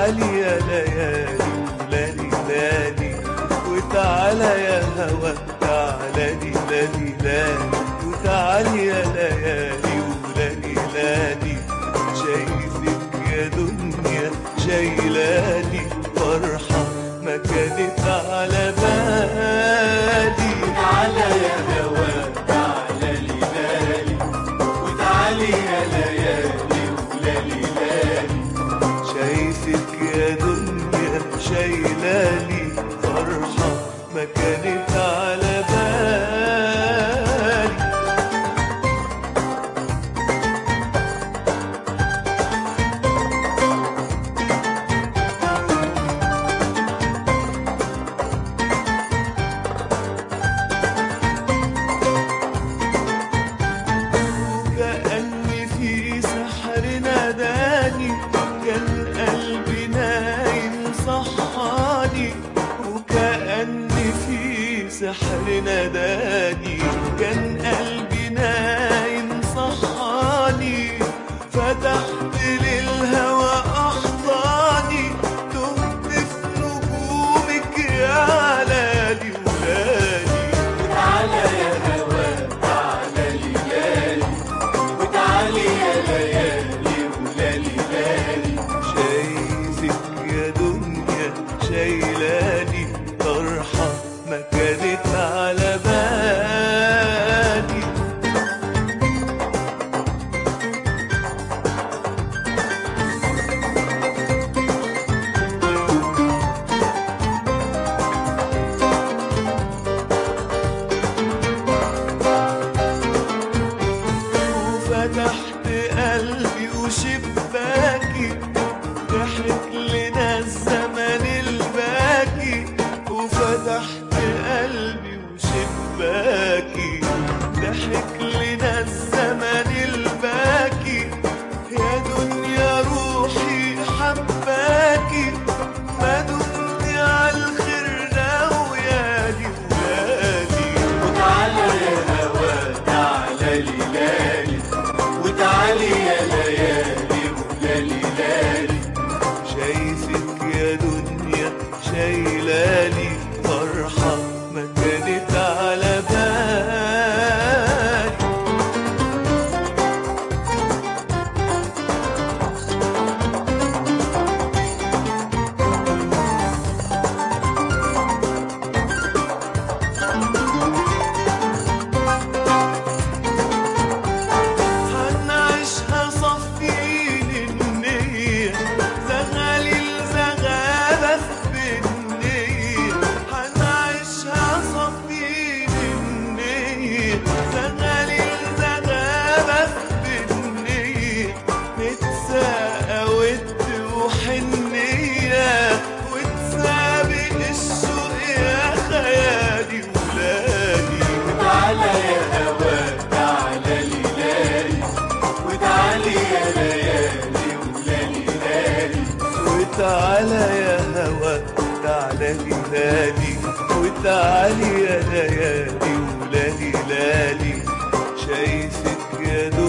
وتعالي يا ليالي لالي لالي وتعالى يا هوا تعالى لالي لالي وتعالي يا ليالي ولالي لالي شايفك يا دنيا شايلاني فرحة ما كانت على بالي تعالى يا هوا تعالى لي لالي وتعالي يا ليالي ولالي لالي شايفك يا دنيا شايلاني فرحة ما كانت على بالي كأني في سحر ناداني كان قلبي نايم صحاني وكأني في سحر ناداني كان قلبي نايم صحاني فتحت للهوى أحضاني تهت في نجومك يا لالي ولالي تعالى يا هوا تعالى لي لالي وتعالي يا ليالي ولالي لالي شايفك يا دنيا شايلاني طرحة ما كانت على بالي وفتحت قلبي وشباكي ضحك لنا الزمن الباكي وفتحت قلبي وشباكي ضحك لنا الزمن الباكي يا دنيا روحي حباكي ما دمت على الخير ناويالي ولادي وتعالى يا هوا تعالى لي لالي وتعالي يا ليالي ولالي لالي شايفك يا دنيا شايلاني فرحة ما كانت على بالي هنعيشها صافين النية زغاليل زغابة في بالنية هنعيشها صافين النية زغاليل زغابة في بالنية نتساقى ود وحنية وتسابق السوق يا خيالي ولادي تعالى يا هوا تعالى لي لالي وتعالي يا ليالي ولالي لالي وتعالى يا هوا تعالى ليالي وتعالي يا ليالي ولالي لالي شايفك يا دنيا